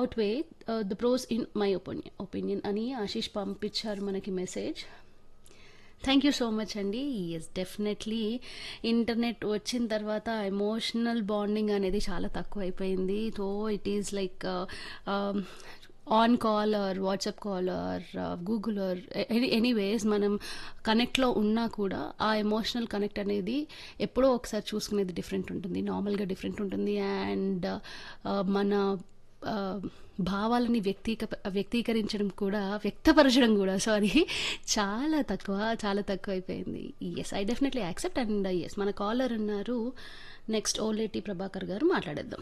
Out outweigh the pros in my opinion opinion అని ఆశీష్ పంపించారు మనకి message thank you so much అండి yes definitely internet వచ్చిన తర్వాత ఎమోషనల్ బాండింగ్ అనేది చాలా తక్కువ అయిపోయింది so it is like on call or WhatsApp call or Google or anyways మనం కనెక్ట్లో ఉన్నా కూడా ఆ ఎమోషనల్ కనెక్ట్ అనేది ఎప్పుడో ఒకసారి చూసుకునేది డిఫరెంట్ ఉంటుంది నార్మల్గా డిఫరెంట్ ఉంటుంది అండ్ మన ఆ, భావాలని వ్యక్తీక వ్యక్తీకరించడం కూడా వ్యక్తపరచడం కూడా సారీ చాలా తక్కువ చాలా తక్కువ అయిపోయింది yes I definitely accept and yes మన కాలర్ ఉన్నారు నెక్స్ట్ ఓలేటి ప్రభాకర్ గారు మాట్లాడేద్దాం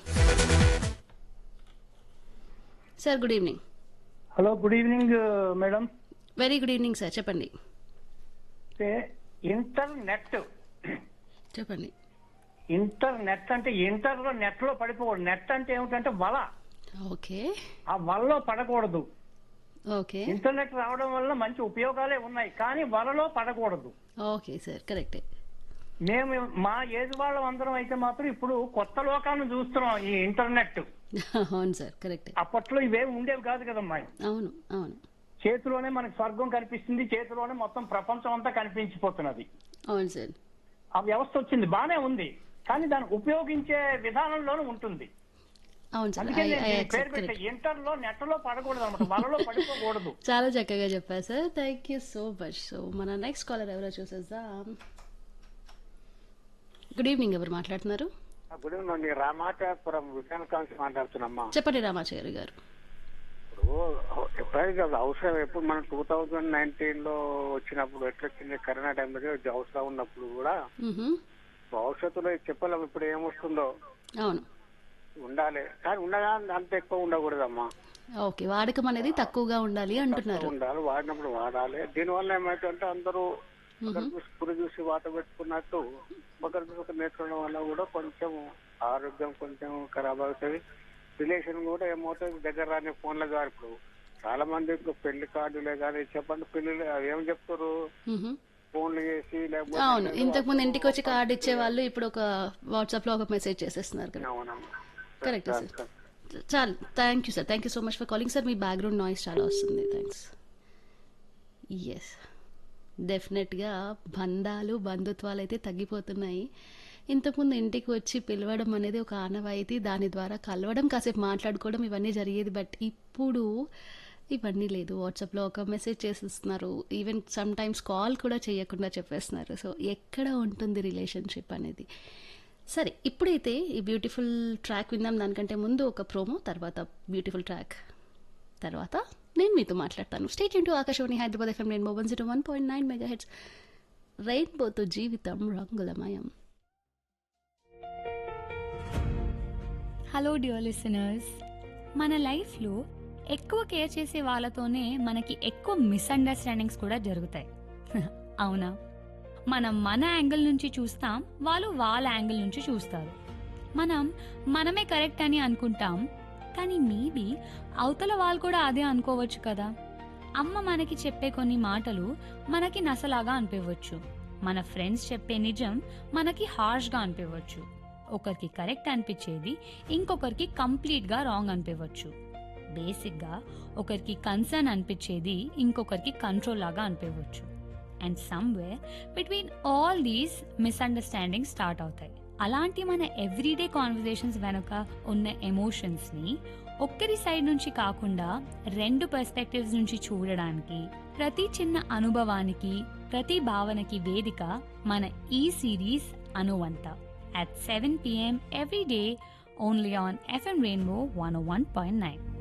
sir good evening hello good evening madam very good evening sir చెప్పండి ఇంటర్నెట్ చెప్పండి ఇంటర్నెట్ అంటే ఇంటర్ లో నెట్ లో పడిపోకూడదు నెట్ అంటే ఏమిటంటే వల ఓకే ఆ వలలో పడకూడదు ఓకే ఇంటర్నెట్ రావడం వల్ల మంచి ఉపయోగాలే ఉన్నాయి కానీ వలలో పడకూడదు ఓకే సార్ కరెక్టే మేము మా ఏజ్ వాళ్ళం అందరం అయితే మాత్రం ఇప్పుడు కొత్త లోకాలను చూస్తున్నాం ఈ ఇంటర్నెట్ అవును సార్ కరెక్టే అప్పట్లో ఇవేమి ఉండేవి కాదు కదమ్మా అవును అవును చేతిలోనే మనకి స్వర్గం కనిపిస్తుంది చేతిలోనే మొత్తం ప్రపంచం అంతా కనిపించిపోతున్నది అవును సార్ ఆ వ్యవస్థ వచ్చింది బానే ఉంది కానీ దాన్ని ఉపయోగించే విధానంలోనూ ఉంటుంది అవును సార్ అందుకే ఐ నేను ఐ దీనికి పేరు యాక్సెప్ట్ పెట్టా కరెక్ట్ ఇంటర్ లో నెట్ లో పడకూడదు అనమాట వలలో పడిపోకూడదు చాలా చక్కగా చెప్పారు sir thank you so much so మన నెక్స్ట్ కాలర్ ఎవరో చూసేద్దాం గుడ్ ఈవినింగ్ ఎవరు మాట్లాడుతున్నారు గుడ్ ఈవినింగ్ అండి రామాచాపురం విశాల్ కాన్స్ మాట్లాడుతున్నామ్మా చెప్పండి రామాచార్య గారు ఇప్పుడు ఎప్పుడైతే కాదు అవసరం ఎప్పుడు మనం టూ థౌజండ్ నైన్టీన్ లో వచ్చినప్పుడు ఎట్లా వచ్చింది కరోనా టైంలో అవసరం ఉన్నప్పుడు కూడా మ్హూ. భవిష్యత్తులో చెప్పలేం ఇప్పుడు ఏమొస్తుందో అవును ఉండాలి కానీ ఉండగా అంత ఎక్కువ ఉండకూడదమ్మా ఓకే వాడకం అనేది తక్కువగా ఉండాలి అంటున్నారు ఉండాలి వాడినప్పుడు వాడాలి దీనివల్ల ఏమైతుందంటే అందరూ ఒకరి చూసి పురి చూసి వాత పెట్టుకున్నట్టు ఒకరి చూసి ఒకరు నేర్చుకోవడం వల్ల కూడా కొంచెం ఆరోగ్యం కొంచెం ఖరాబ్ అవుతుంది రిలేషన్ కూడా ఏమవుతుంది దగ్గర రాని ఫోన్ల ద్వారా ఇప్పుడు చాలా మంది ఇప్పుడు పెళ్లి కార్డులే కానీ చెప్పండి పెళ్లి ఏం చెప్తారు మ్హూ. ఫోన్లు చేసి లేకపోతే అవును ఇంతకు ముందు ఇంటికి వచ్చి కార్డు ఇచ్చే వాళ్ళు ఇప్పుడు ఒక వాట్సాప్ లో ఒక మెసేజ్ చేసేస్తున్నారు కదా అవునమ్మా కరెక్ట్ సార్ చాలు thank you sir thank you so much for calling sir మీ బ్యాక్గ్రౌండ్ నాయిస్ చాలా వస్తుంది థ్యాంక్స్ ఎస్ డెఫినెట్గా బంధాలు బంధుత్వాలు అయితే తగ్గిపోతున్నాయి ఇంతకుముందు ఇంటికి వచ్చి పిలవడం అనేది ఒక ఆనవాయితీ దాని ద్వారా కలవడం కాసేపు మాట్లాడుకోవడం ఇవన్నీ జరిగేది బట్ ఇప్పుడు ఇవన్నీ లేదు వాట్సాప్లో ఒక మెసేజ్ చేసేస్తున్నారు ఈవెన్ సమ్ టైమ్స్ కాల్ కూడా చేయకుండా చెప్పేస్తున్నారు సో ఎక్కడ ఉంటుంది రిలేషన్షిప్ అనేది సరే ఇప్పుడైతే ఈ బ్యూటిఫుల్ ట్రాక్ విందాం దానికంటే ముందు ఒక ప్రోమో తర్వాత బ్యూటిఫుల్ ట్రాక్ తర్వాత నేను మీతో మాట్లాడతాను stay tuned Akashvani Hyderabad FM rainbow one zero one point nine mega hits రెయిన్బోతో జీవితం రంగులమయం హలో డియర్ లిసనర్స్ మన లైఫ్లో ఎక్కువ కేర్ చేసే వాళ్ళతోనే మనకి ఎక్కువ మిస్అండర్స్టాండింగ్స్ కూడా జరుగుతాయి అవునా మనం మన యాంగిల్ నుంచి చూస్తాం వాళ్ళు వాళ్ళ యాంగిల్ నుంచి చూస్తారు మనం మనమే కరెక్ట్ అని అనుకుంటాం కానీ మేబీ అవతల వాళ్ళు కూడా అదే అనుకోవచ్చు కదా అమ్మ మనకి చెప్పే కొన్ని మాటలు మనకి నసలాగా అనిపించవచ్చు మన ఫ్రెండ్స్ చెప్పే నిజం మనకి హార్ష్గా అనిపించవచ్చు ఒకరికి కరెక్ట్ అనిపించేది ఇంకొకరికి కంప్లీట్గా రాంగ్ అనిపించవచ్చు బేసిక్గా ఒకరికి కన్సర్న్ అనిపించేది ఇంకొకరికి కంట్రోల్ లాగా అనిపించవచ్చు and somewhere between all these misunderstanding start అవుతాయి అలాంటి మన ఎవ్రీడే కాన్వర్జేషన్స్ వెనుక ఉన్న ఎమోషన్స్ని ఒక్కరి సైడ్ నుంచి కాకుండా రెండు పర్స్పెక్టివ్స్ నుంచి చూడడానికి ప్రతి చిన్న అనుభవానికి ప్రతి భావనకి వేదిక మన ఈ సిరీస్ అనువంత at 7 p.m. every day only on FM Rainbow 101.9.